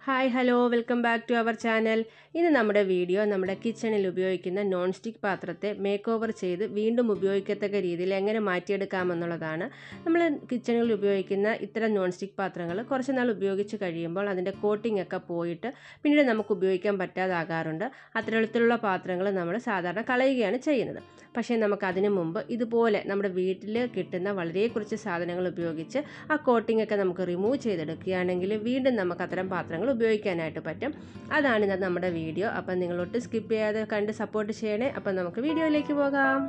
hi hello welcome back to our channel ഇന്ന് നമ്മുടെ video നമ്മുടെ കിച്ചണിൽ ഉപയോഗിക്കുന്ന നോൺ സ്റ്റിക്ക് പാത്രത്തെ മേക്ക് ഓവർ ചെയ്ത് വീണ്ടും ഉപയോഗിക്കത്തക്ക രീതിയിൽ എങ്ങനെ മാറ്റിയെടുക്കാമെന്നുള്ളതാണ് നമ്മൾ കിച്ചണിൽ ഉപയോഗിക്കുന്ന ഇത്തരം നോൺ സ്റ്റിക്ക് പാത്രങ്ങൾ കുറച്ച് നാൾ ഉപയോഗിച്ച് കഴിയുമ്പോൾ അതിൻ്റെ കോട്ടിംഗ് ഒക്കെ പോയിട്ട് പിന്നീട് നമുക്ക് ഉപയോഗിക്കാൻ പറ്റാതാകാറുണ്ട് അത്തരത്തിലുള്ള പാത്രങ്ങൾ നമ്മൾ സാധാരണ കളയുകയാണ് ചെയ്യുന്നത് പക്ഷേ നമുക്ക് അതിനു മുമ്പ് ഇതുപോലെ നമ്മുടെ വീട്ടിൽ കിട്ടുന്ന വളരെ കുറച്ച് സാധനങ്ങൾ ഉപയോഗിച്ച് ആ കോട്ടിംഗ് ഒക്കെ നമുക്ക് റിമൂവ് ചെയ്തെടുക്കുകയാണെങ്കിൽ വീണ്ടും നമുക്ക് അത്തരം പാത്രങ്ങൾ ഉപയോഗിക്കാനായിട്ട് പറ്റും അതാണ് ഇന്നത്തെ നമ്മുടെ വീഡിയോ അപ്പം നിങ്ങളൊട്ട് സ്കിപ്പ് ചെയ്യാതെ കണ്ട് സപ്പോർട്ട് ചെയ്യണേ അപ്പം നമുക്ക് വീഡിയോയിലേക്ക് പോകാം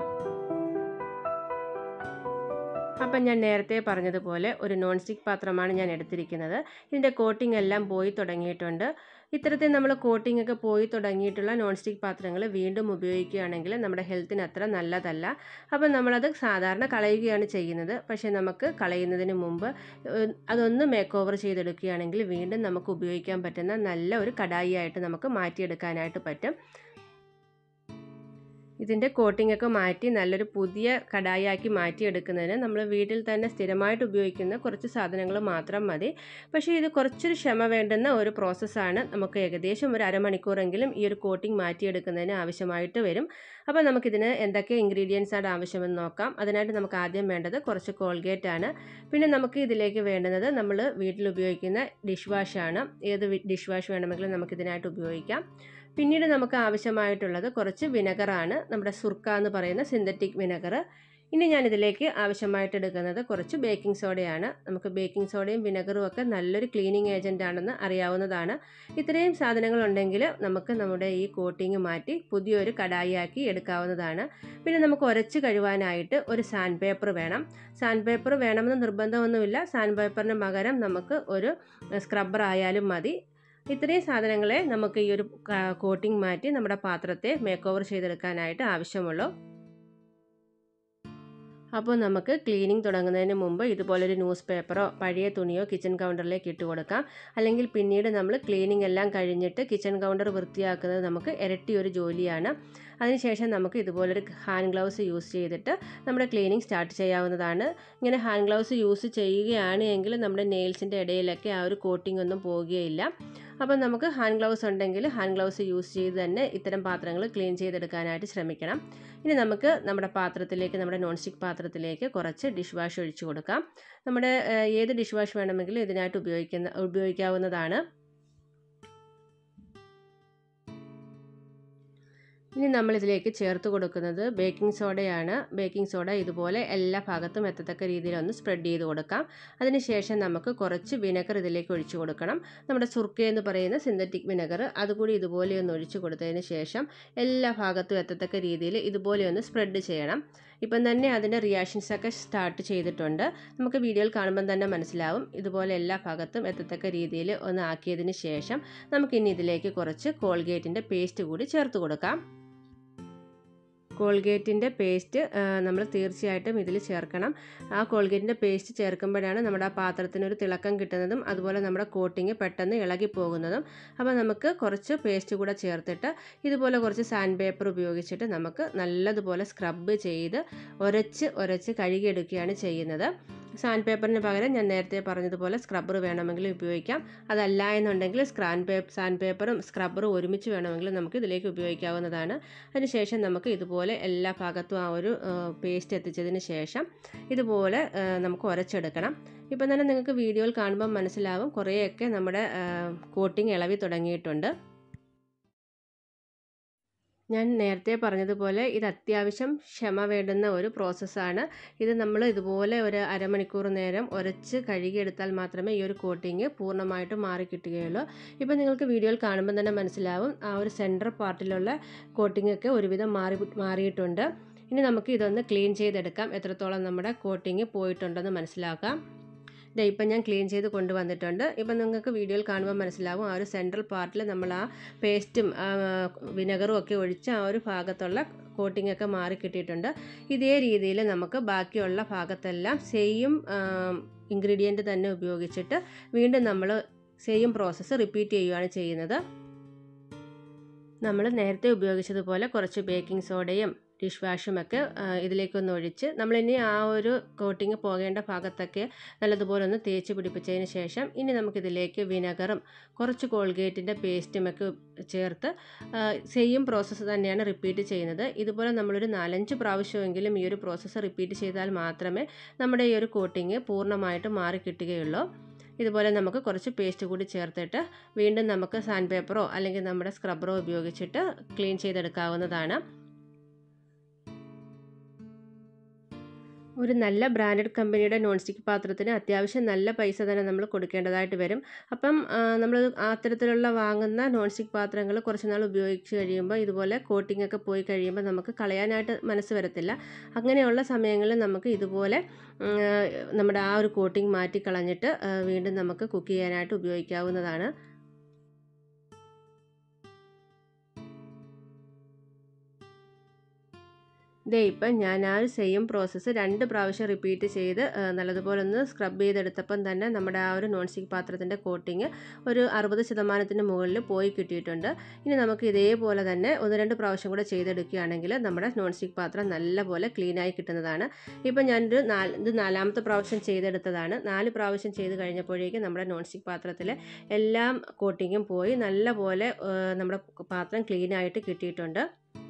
അപ്പം ഞാൻ നേരത്തെ പറഞ്ഞതുപോലെ ഒരു നോൺ സ്റ്റിക്ക് പാത്രമാണ് ഞാൻ എടുത്തിരിക്കുന്നത് ഇതിൻ്റെ കോട്ടിംഗ് എല്ലാം പോയി തുടങ്ങിയിട്ടുണ്ട് ഇത്തരത്തിൽ നമ്മൾ കോട്ടിംഗ് ഒക്കെ പോയി തുടങ്ങിയിട്ടുള്ള നോൺ സ്റ്റിക്ക് പാത്രങ്ങൾ വീണ്ടും ഉപയോഗിക്കുകയാണെങ്കിൽ നമ്മുടെ ഹെൽത്തിന് അത്ര നല്ലതല്ല അപ്പം നമ്മളത് സാധാരണ കളയുകയാണ് ചെയ്യുന്നത് പക്ഷേ നമുക്ക് കളയുന്നതിന് മുമ്പ് അതൊന്ന് മേക്ക് ഓവർ ചെയ്തെടുക്കുകയാണെങ്കിൽ വീണ്ടും നമുക്ക് ഉപയോഗിക്കാൻ പറ്റുന്ന നല്ല ഒരു കടായി ആയിട്ട് നമുക്ക് മാറ്റിയെടുക്കാനായിട്ട് പറ്റും ഇതിൻ്റെ കോട്ടിംഗ് ഒക്കെ മാറ്റി നല്ലൊരു പുതിയ കടായിയാക്കി മാറ്റിയെടുക്കുന്നതിന് നമ്മൾ വീട്ടിൽ തന്നെ സ്ഥിരമായിട്ട് ഉപയോഗിക്കുന്ന കുറച്ച് സാധനങ്ങൾ മാത്രം മതി പക്ഷേ ഇത് കുറച്ചൊരു ക്ഷമ വേണ്ടുന്ന ഒരു പ്രോസസ്സാണ് നമുക്ക് ഏകദേശം ഒരു അരമണിക്കൂറെങ്കിലും ഈ ഒരു കോട്ടിംഗ് മാറ്റിയെടുക്കുന്നതിന് ആവശ്യമായിട്ട് വരും അപ്പോൾ നമുക്കിതിന് എന്തൊക്കെ ഇൻഗ്രീഡിയൻസ് ആണ് ആവശ്യമെന്ന് നോക്കാം അതിനായിട്ട് നമുക്ക് ആദ്യം വേണ്ടത് കുറച്ച് കോൾഗേറ്റ് ആണ് പിന്നെ നമുക്ക് ഇതിലേക്ക് വേണ്ടുന്നത് നമ്മൾ വീട്ടിൽ ഉപയോഗിക്കുന്ന ഡിഷ് വാഷാണ് ഏത് ഡിഷ് വാഷ് വേണമെങ്കിലും നമുക്കിതിനായിട്ട് ഉപയോഗിക്കാം പിന്നീട് നമുക്ക് ആവശ്യമായിട്ടുള്ളത് കുറച്ച് വിനെഗറാണ് നമ്മുടെ സുർക്ക എന്ന് പറയുന്ന സിന്തറ്റിക് വിനെഗർ ഇനി ഞാൻ ഇതിലേക്ക് ആവശ്യമായിട്ട് എടുക്കുന്നത് കുറച്ച് ബേക്കിംഗ് സോഡയാണ് നമുക്ക് ബേക്കിംഗ് സോഡയും വിനെഗറും ഒക്കെ നല്ലൊരു ക്ലീനിങ് ഏജൻ്റ് ആണെന്ന് അറിയാവുന്നതാണ് ഇത്രയും സാധനങ്ങൾ ഉണ്ടെങ്കിൽ നമുക്ക് നമ്മുടെ ഈ കോട്ടിങ് മാറ്റി പുതിയൊരു കടായിയാക്കി എടുക്കാവുന്നതാണ് പിന്നെ നമുക്ക് ഉരച്ച് കഴുവാനായിട്ട് ഒരു സാൻഡ് പേപ്പർ വേണം സാൻഡ് പേപ്പർ വേണമെന്ന് നിർബന്ധമൊന്നുമില്ല സാൻഡ് പേപ്പറിന് പകരം നമുക്ക് ഒരു സ്ക്രബ്ബർ ആയാലും മതി ഇത്രയും സാധനങ്ങളെ നമുക്ക് ഈ ഒരു കോട്ടിംഗ് മാറ്റി നമ്മുടെ പാത്രത്തെ മേക്ക് ഓവർ ചെയ്തെടുക്കാനായിട്ട് ആവശ്യമുള്ളൂ അപ്പോൾ നമുക്ക് ക്ലീനിങ് തുടങ്ങുന്നതിന് മുമ്പ് ഇതുപോലൊരു ന്യൂസ് പേപ്പറോ പഴയ തുണിയോ കിച്ചൺ കൗണ്ടറിലേക്ക് ഇട്ട് കൊടുക്കാം അല്ലെങ്കിൽ പിന്നീട് നമ്മൾ ക്ലീനിങ് എല്ലാം കഴിഞ്ഞിട്ട് കിച്ചൺ കൗണ്ടർ വൃത്തിയാക്കുന്നത് നമുക്ക് ഇരട്ടി ഒരു ജോലിയാണ് അതിനുശേഷം നമുക്ക് ഇതുപോലൊരു ഹാൻഡ് ഗ്ലൗസ് യൂസ് ചെയ്തിട്ട് നമ്മുടെ ക്ലീനിങ് സ്റ്റാർട്ട് ചെയ്യാവുന്നതാണ് ഇങ്ങനെ ഹാൻഡ് ഗ്ലൗസ് യൂസ് ചെയ്യുകയാണ് എങ്കിൽ നമ്മുടെ നെയിൽസിൻ്റെ ഇടയിലൊക്കെ ആ ഒരു കോട്ടിംഗ് ഒന്നും പോവുകയില്ല അപ്പം നമുക്ക് ഹാൻഡ് ഗ്ലൗസ് ഉണ്ടെങ്കിൽ ഹാൻഡ് ഗ്ലൗസ് യൂസ് ചെയ്ത് തന്നെ ഇത്തരം പാത്രങ്ങൾ ക്ലീൻ ചെയ്തെടുക്കാനായിട്ട് ശ്രമിക്കണം ഇനി നമുക്ക് നമ്മുടെ പാത്രത്തിലേക്ക് നമ്മുടെ നോൺ സ്റ്റിക്ക് പാത്രത്തിലേക്ക് കുറച്ച് ഡിഷ് വാഷ് ഒഴിച്ചു കൊടുക്കാം നമ്മുടെ ഏത് ഡിഷ് വാഷ് വേണമെങ്കിലും ഇതിനായിട്ട് ഉപയോഗിക്കുന്ന ഉപയോഗിക്കാവുന്നതാണ് ഇനി നമ്മൾ ഇതിലേക്ക് ചേർത്ത് കൊടുക്കുന്നത് ബേക്കിംഗ് സോഡയാണ് ബേക്കിംഗ് സോഡ ഇതുപോലെ എല്ലാ ഭാഗത്തും എത്തത്തക്ക രീതിയിൽ ഒന്ന് സ്പ്രെഡ് ചെയ്ത് കൊടുക്കാം അതിനുശേഷം നമുക്ക് കുറച്ച് വിനെഗർ ഇതിലേക്ക് ഒഴിച്ചു കൊടുക്കണം നമ്മുടെ സുർക്ക എന്ന് പറയുന്ന സിന്തറ്റിക് വിനെഗർ അതുകൂടി ഇതുപോലെ ഒന്ന് ഒഴിച്ചു കൊടുത്തതിന് ശേഷം എല്ലാ ഭാഗത്തും എത്തത്തക്ക രീതിയിൽ ഇതുപോലെ ഒന്ന് സ്പ്രെഡ് ചെയ്യണം ഇപ്പം തന്നെ അതിൻ്റെ റിയാക്ഷൻസ് ഒക്കെ സ്റ്റാർട്ട് ചെയ്തിട്ടുണ്ട് നമുക്ക് വീഡിയോയിൽ കാണുമ്പം തന്നെ മനസ്സിലാവും ഇതുപോലെ എല്ലാ ഭാഗത്തും എത്തത്തക്ക രീതിയിൽ ഒന്ന് ആക്കിയതിന് ശേഷം നമുക്കിനി ഇതിലേക്ക് കുറച്ച് കോൾഗേറ്റിൻ്റെ പേസ്റ്റ് കൂടി ചേർത്ത് കൊടുക്കാം കോൾഗേറ്റിൻ്റെ പേസ്റ്റ് നമ്മൾ തീർച്ചയായിട്ടും ഇതിൽ ചേർക്കണം ആ കോൾഗേറ്റിൻ്റെ പേസ്റ്റ് ചേർക്കുമ്പോഴാണ് നമ്മുടെ ആ പാത്രത്തിനൊരു തിളക്കം കിട്ടുന്നതും അതുപോലെ നമ്മുടെ കോട്ടിങ് പെട്ടെന്ന് ഇളകി പോകുന്നതും അപ്പോൾ നമുക്ക് കുറച്ച് പേസ്റ്റ് കൂടെ ചേർത്തിട്ട് ഇതുപോലെ കുറച്ച് സാൻഡ് പേപ്പർ ഉപയോഗിച്ചിട്ട് നമുക്ക് നല്ലതുപോലെ സ്ക്രബ് ചെയ്ത് ഉരച്ച് ഉരച്ച് കഴുകിയെടുക്കുകയാണ് ചെയ്യുന്നത് സാൻഡ് പേപ്പറിന് പകരം ഞാൻ നേരത്തെ പറഞ്ഞതുപോലെ സ്ക്രബ്ബർ വേണമെങ്കിൽ ഉപയോഗിക്കാം അതല്ല എന്നുണ്ടെങ്കിൽ സ്ക്രാൻ പേപ്പർ സാൻഡ് പേപ്പറും സ്ക്രബ്ബറും ഒരുമിച്ച് വേണമെങ്കിൽ നമുക്ക് ഇതിലേക്ക് ഉപയോഗിക്കാവുന്നതാണ് അതിനുശേഷം നമുക്ക് ഇതുപോലെ എല്ലാ ഭാഗത്തും ആ ഒരു പേസ്റ്റ് എത്തിച്ചതിന് ശേഷം ഇതുപോലെ നമുക്ക് ഉരച്ചെടുക്കണം ഇപ്പം തന്നെ നിങ്ങൾക്ക് വീഡിയോയിൽ കാണുമ്പോൾ മനസ്സിലാവും കുറേയൊക്കെ നമ്മുടെ കോട്ടിങ് ഇളവി തുടങ്ങിയിട്ടുണ്ട് ഞാൻ നേരത്തെ പറഞ്ഞതുപോലെ ഇത് അത്യാവശ്യം ക്ഷമ വേണ്ടുന്ന ഒരു പ്രോസസ്സാണ് ഇത് നമ്മൾ ഇതുപോലെ ഒരു അരമണിക്കൂർ നേരം ഉരച്ച് കഴുകിയെടുത്താൽ മാത്രമേ ഈ ഒരു കോട്ടിങ് പൂർണ്ണമായിട്ട് മാറി കിട്ടുകയുള്ളൂ ഇപ്പം നിങ്ങൾക്ക് വീഡിയോയിൽ കാണുമ്പോൾ തന്നെ മനസ്സിലാവും ആ ഒരു സെൻറ്റർ പാർട്ടിലുള്ള കോട്ടിംഗ് ഒക്കെ ഒരുവിധം മാറി മാറിയിട്ടുണ്ട് ഇനി നമുക്ക് ഇതൊന്ന് ക്ലീൻ ചെയ്തെടുക്കാം എത്രത്തോളം നമ്മുടെ കോട്ടിങ് പോയിട്ടുണ്ടെന്ന് മനസ്സിലാക്കാം ഇതാ ഇപ്പം ഞാൻ ക്ലീൻ ചെയ്ത് കൊണ്ടുവന്നിട്ടുണ്ട് ഇപ്പം നിങ്ങൾക്ക് വീഡിയോയിൽ കാണുമ്പോൾ മനസ്സിലാവും ആ ഒരു സെൻട്രൽ പാർട്ടിൽ നമ്മൾ ആ പേസ്റ്റും വിനെഗറും ഒക്കെ ഒഴിച്ച് ആ ഒരു ഭാഗത്തുള്ള കോട്ടിംഗ് ഒക്കെ മാറി കിട്ടിയിട്ടുണ്ട് ഇതേ രീതിയിൽ നമുക്ക് ബാക്കിയുള്ള ഭാഗത്തെല്ലാം സെയിം ഇൻഗ്രീഡിയൻറ്റ് തന്നെ ഉപയോഗിച്ചിട്ട് വീണ്ടും നമ്മൾ സെയിം പ്രോസസ്സ് റിപ്പീറ്റ് ചെയ്യുകയാണ് ചെയ്യുന്നത് നമ്മൾ നേരത്തെ ഉപയോഗിച്ചതുപോലെ കുറച്ച് ബേക്കിംഗ് സോഡയും ഡിഷ് വാഷുമൊക്കെ ഇതിലേക്കൊന്ന് ഒഴിച്ച് നമ്മളിനി ആ ഒരു കോട്ടിങ് പോകേണ്ട ഭാഗത്തൊക്കെ നല്ലതുപോലെ ഒന്ന് തേച്ച് പിടിപ്പിച്ചതിന് ശേഷം ഇനി നമുക്കിതിലേക്ക് വിനെഗറും കുറച്ച് കോൾഗേറ്റിൻ്റെ പേസ്റ്റുമൊക്കെ ചേർത്ത് സെയിം പ്രോസസ്സ് തന്നെയാണ് റിപ്പീറ്റ് ചെയ്യുന്നത് ഇതുപോലെ നമ്മളൊരു നാലഞ്ച് പ്രാവശ്യമെങ്കിലും ഈ ഒരു പ്രോസസ്സ് റിപ്പീറ്റ് ചെയ്താൽ മാത്രമേ നമ്മുടെ ഈ ഒരു കോട്ടിങ് പൂർണ്ണമായിട്ട് മാറി കിട്ടുകയുള്ളൂ ഇതുപോലെ നമുക്ക് കുറച്ച് പേസ്റ്റ് കൂടി ചേർത്തിട്ട് വീണ്ടും നമുക്ക് സാൻഡ് പേപ്പറോ അല്ലെങ്കിൽ നമ്മുടെ സ്ക്രബ്ബറോ ഉപയോഗിച്ചിട്ട് ക്ലീൻ ചെയ്തെടുക്കാവുന്നതാണ് ഒരു നല്ല ബ്രാൻഡഡ് കമ്പനിയുടെ നോൺ സ്റ്റിക്ക് പാത്രത്തിന് അത്യാവശ്യം നല്ല പൈസ തന്നെ നമ്മൾ കൊടുക്കേണ്ടതായിട്ട് വരും അപ്പം നമ്മൾ അത്തരത്തിലുള്ള വാങ്ങുന്ന നോൺ സ്റ്റിക്ക് പാത്രങ്ങൾ കുറച്ച് നാൾ ഉപയോഗിച്ച് കഴിയുമ്പോൾ ഇതുപോലെ കോട്ടിംഗ് ഒക്കെ പോയി കഴിയുമ്പോൾ നമുക്ക് കളയാനായിട്ട് മനസ്സ് വരത്തില്ല അങ്ങനെയുള്ള സമയങ്ങളിൽ നമുക്ക് ഇതുപോലെ നമ്മുടെ ആ ഒരു കോട്ടിംഗ് മാറ്റി കളഞ്ഞിട്ട് വീണ്ടും നമുക്ക് കുക്ക് ചെയ്യാനായിട്ട് ഉപയോഗിക്കാവുന്നതാണ് ദേ ഇപ്പം ഞാൻ ആ ഒരു സെയിം പ്രോസസ്സ് രണ്ട് പ്രാവശ്യം റിപ്പീറ്റ് ചെയ്ത് നല്ലതുപോലെ ഒന്ന് സ്ക്രബ് ചെയ്തെടുത്തപ്പം തന്നെ നമ്മുടെ ആ ഒരു നോൺ സ്റ്റിക്ക് പാത്രത്തിൻ്റെ കോട്ടിങ് ഒരു അറുപത് ശതമാനത്തിന് മുകളിൽ പോയി കിട്ടിയിട്ടുണ്ട് ഇനി നമുക്ക് ഇതേപോലെ തന്നെ ഒന്ന് രണ്ട് പ്രാവശ്യം കൂടെ ചെയ്തെടുക്കുകയാണെങ്കിൽ നമ്മുടെ നോൺ സ്റ്റിക്ക് പാത്രം നല്ലപോലെ ക്ലീനായി കിട്ടുന്നതാണ് ഇപ്പം ഞാനൊരു നാല് ഇത് നാലാമത്തെ പ്രാവശ്യം ചെയ്തെടുത്തതാണ് നാല് പ്രാവശ്യം ചെയ്ത് കഴിഞ്ഞപ്പോഴേക്കും നമ്മുടെ നോൺ സ്റ്റിക്ക് പാത്രത്തിൽ എല്ലാം കോട്ടിങ്ങും പോയി നല്ലപോലെ നമ്മുടെ പാത്രം ക്ലീനായിട്ട് കിട്ടിയിട്ടുണ്ട്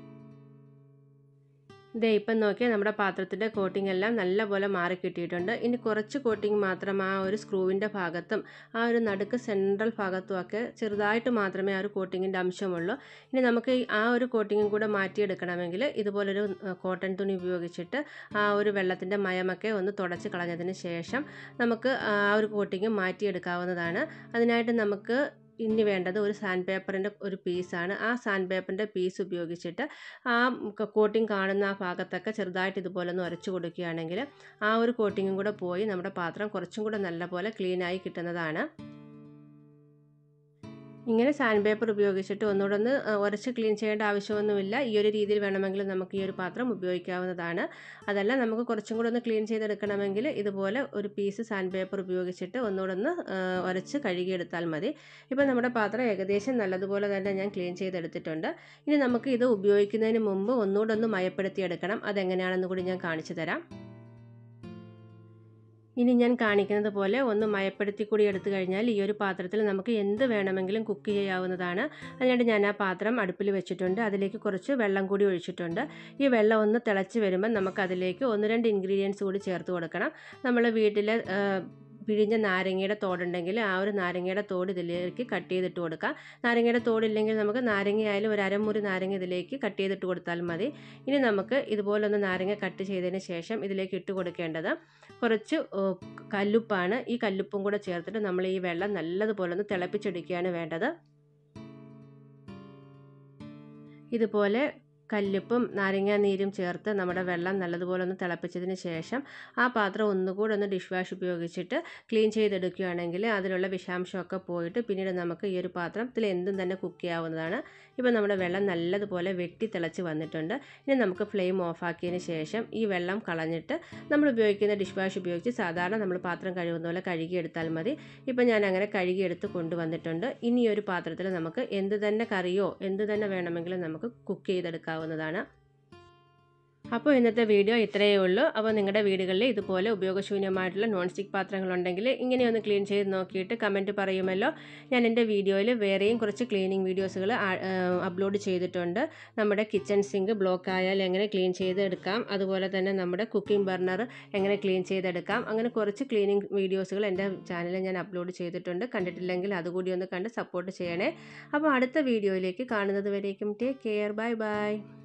ദേ ഇപ്പം നോക്കിയാൽ നമ്മുടെ പാത്രത്തിൻ്റെ കോട്ടിംഗ് എല്ലാം നല്ലപോലെ മാറി കിട്ടിയിട്ടുണ്ട് ഇനി കുറച്ച് കോട്ടിംഗ് മാത്രം ആ ഒരു സ്ക്രൂവിൻ്റെ ഭാഗത്തും ആ ഒരു നടുക്ക് സെൻട്രൽ ഭാഗത്തും ഒക്കെ ചെറുതായിട്ട് മാത്രമേ ആ ഒരു കോട്ടിങ്ങിൻ്റെ അംശമുള്ളൂ ഇനി നമുക്ക് ആ ഒരു കോട്ടിങ്ങും കൂടെ മാറ്റിയെടുക്കണമെങ്കിൽ ഇതുപോലൊരു കോട്ടൺ തുണി ഉപയോഗിച്ചിട്ട് ആ ഒരു വെള്ളത്തിൻ്റെ മയമൊക്കെ ഒന്ന് തുടച്ച് കളഞ്ഞതിന് ശേഷം നമുക്ക് ആ ഒരു കോട്ടിങ് മാറ്റിയെടുക്കാവുന്നതാണ് അതിനായിട്ട് നമുക്ക് ഇനി വേണ്ടത് ഒരു സാൻഡ് പേപ്പറിൻ്റെ ഒരു പീസാണ് ആ സാൻഡ് പേപ്പറിൻ്റെ പീസ് ഉപയോഗിച്ചിട്ട് ആ കോട്ടിങ് കാണുന്ന ആ ഭാഗത്തൊക്കെ ചെറുതായിട്ട് ഇതുപോലെ ഒന്ന് ഉരച്ചു കൊടുക്കുകയാണെങ്കിൽ ആ ഒരു കോട്ടിങ്ങും കൂടെ പോയി നമ്മുടെ പാത്രം കുറച്ചും കൂടെ നല്ലപോലെ ക്ലീനായി കിട്ടുന്നതാണ് ഇങ്ങനെ സാൻഡ് പേപ്പർ ഉപയോഗിച്ചിട്ട് ഒന്നുകൂടെ ഒന്ന് ഉരച്ച് ക്ലീൻ ചെയ്യേണ്ട ആവശ്യമൊന്നുമില്ല ഈ ഒരു രീതിയിൽ വേണമെങ്കിൽ നമുക്ക് ഈ ഒരു പാത്രം ഉപയോഗിക്കാവുന്നതാണ് അതല്ല നമുക്ക് കുറച്ചും കൂടെ ഒന്ന് ക്ലീൻ ചെയ്തെടുക്കണമെങ്കിൽ ഇതുപോലെ ഒരു പീസ് സാൻഡ് പേപ്പർ ഉപയോഗിച്ചിട്ട് ഒന്നുകൂടെ ഒന്ന് ഉരച്ച് കഴുകിയെടുത്താൽ മതി ഇപ്പോൾ നമ്മുടെ പാത്രം ഏകദേശം നല്ലതുപോലെ തന്നെ ഞാൻ ക്ലീൻ ചെയ്തെടുത്തിട്ടുണ്ട് ഇനി നമുക്ക് ഇത് ഉപയോഗിക്കുന്നതിന് മുമ്പ് ഒന്നുകൂടെ ഒന്ന് മയപ്പെടുത്തിയെടുക്കണം അതെങ്ങനെയാണെന്ന് കൂടി ഞാൻ കാണിച്ചു തരാം ഇനി ഞാൻ കാണിക്കുന്നത് പോലെ ഒന്ന് മയപ്പെടുത്തി കൂടി എടുത്തു കഴിഞ്ഞാൽ ഈ ഒരു പാത്രത്തിൽ നമുക്ക് എന്ത് വേണമെങ്കിലും കുക്ക് ചെയ്യാവുന്നതാണ് അതിനായിട്ട് ഞാൻ ആ പാത്രം അടുപ്പിൽ വെച്ചിട്ടുണ്ട് അതിലേക്ക് കുറച്ച് വെള്ളം കൂടി ഒഴിച്ചിട്ടുണ്ട് ഈ വെള്ളം ഒന്ന് തിളച്ച് വരുമ്പോൾ നമുക്ക് അതിലേക്ക് ഒന്ന് രണ്ട് ഇൻഗ്രീഡിയൻസ് കൂടി ചേർത്ത് കൊടുക്കണം നമ്മൾ വീട്ടിലെ പിഴിഞ്ഞ നാരങ്ങയുടെ തോടുണ്ടെങ്കിൽ ആ ഒരു നാരങ്ങയുടെ തോട് ഇതിലേക്ക് കട്ട് ചെയ്തിട്ട് കൊടുക്കാം നാരങ്ങയുടെ തോടില്ലെങ്കിൽ നമുക്ക് നാരങ്ങയായാലും ഒരു അരമുറി നാരങ്ങ ഇതിലേക്ക് കട്ട് ചെയ്തിട്ട് കൊടുത്താൽ മതി ഇനി നമുക്ക് ഇതുപോലൊന്ന് നാരങ്ങ കട്ട് ചെയ്തതിന് ശേഷം ഇതിലേക്ക് ഇട്ട് കൊടുക്കേണ്ടത് കുറച്ച് കല്ലുപ്പാണ് ഈ കല്ലുപ്പും കൂടെ ചേർത്തിട്ട് നമ്മൾ ഈ വെള്ളം നല്ലതുപോലെ ഒന്ന് തിളപ്പിച്ചെടുക്കുകയാണ് വേണ്ടത് ഇതുപോലെ കല്ലുപ്പും നാരങ്ങാ നീരും ചേർത്ത് നമ്മുടെ വെള്ളം നല്ലതുപോലെ ഒന്ന് തിളപ്പിച്ചതിന് ശേഷം ആ പാത്രം ഒന്നുകൂടെ ഒന്ന് ഡിഷ് വാഷ് ഉപയോഗിച്ചിട്ട് ക്ലീൻ ചെയ്തെടുക്കുകയാണെങ്കിൽ അതിലുള്ള വിഷാംശമൊക്കെ പോയിട്ട് പിന്നീട് നമുക്ക് ഈ ഒരു പാത്രത്തിൽ എന്തും തന്നെ കുക്ക് ചെയ്യാവുന്നതാണ് ഇപ്പോൾ നമ്മുടെ വെള്ളം നല്ലതുപോലെ വെട്ടി തിളച്ച് വന്നിട്ടുണ്ട് ഇനി നമുക്ക് ഫ്ലെയിം ഓഫാക്കിയതിന് ശേഷം ഈ വെള്ളം കളഞ്ഞിട്ട് നമ്മൾ ഉപയോഗിക്കുന്ന ഡിഷ് വാഷ് ഉപയോഗിച്ച് സാധാരണ നമ്മൾ പാത്രം കഴുകുന്ന പോലെ കഴുകിയെടുത്താൽ മതി ഇപ്പോൾ ഞാൻ അങ്ങനെ കഴുകിയെടുത്ത് കൊണ്ടുവന്നിട്ടുണ്ട് ഇനി ഈ ഒരു പാത്രത്തിൽ നമുക്ക് എന്ത് തന്നെ കറിയോ എന്ത് തന്നെ വേണമെങ്കിലും നമുക്ക് കുക്ക് ചെയ്തെടുക്കാം ചെയ്യാവുന്നതാണ് അപ്പോൾ ഇന്നത്തെ വീഡിയോ ഇത്രയേ ഉള്ളൂ അപ്പോൾ നിങ്ങളുടെ വീടുകളിൽ ഇതുപോലെ ഉപയോഗശൂന്യമായിട്ടുള്ള നോൺ സ്റ്റിക്ക് പാത്രങ്ങളുണ്ടെങ്കിൽ ഇങ്ങനെയൊന്ന് ക്ലീൻ ചെയ്ത് നോക്കിയിട്ട് കമൻറ്റ് പറയുമല്ലോ ഞാൻ എൻ്റെ വീഡിയോയിൽ വേറെയും കുറച്ച് ക്ലീനിങ് വീഡിയോസുകൾ അപ്ലോഡ് ചെയ്തിട്ടുണ്ട് നമ്മുടെ കിച്ചൺ സിങ്ക് ബ്ലോക്ക് ആയാൽ എങ്ങനെ ക്ലീൻ ചെയ്തെടുക്കാം അതുപോലെ തന്നെ നമ്മുടെ കുക്കിംഗ് ബർണർ എങ്ങനെ ക്ലീൻ ചെയ്തെടുക്കാം അങ്ങനെ കുറച്ച് ക്ലീനിങ് വീഡിയോസുകൾ എൻ്റെ ചാനലിൽ ഞാൻ അപ്ലോഡ് ചെയ്തിട്ടുണ്ട് കണ്ടിട്ടില്ലെങ്കിൽ അതുകൂടി ഒന്ന് കണ്ട് സപ്പോർട്ട് ചെയ്യണേ അപ്പോൾ അടുത്ത വീഡിയോയിലേക്ക് കാണുന്നത് വരേക്കും ടേക്ക് കെയർ ബൈ ബൈ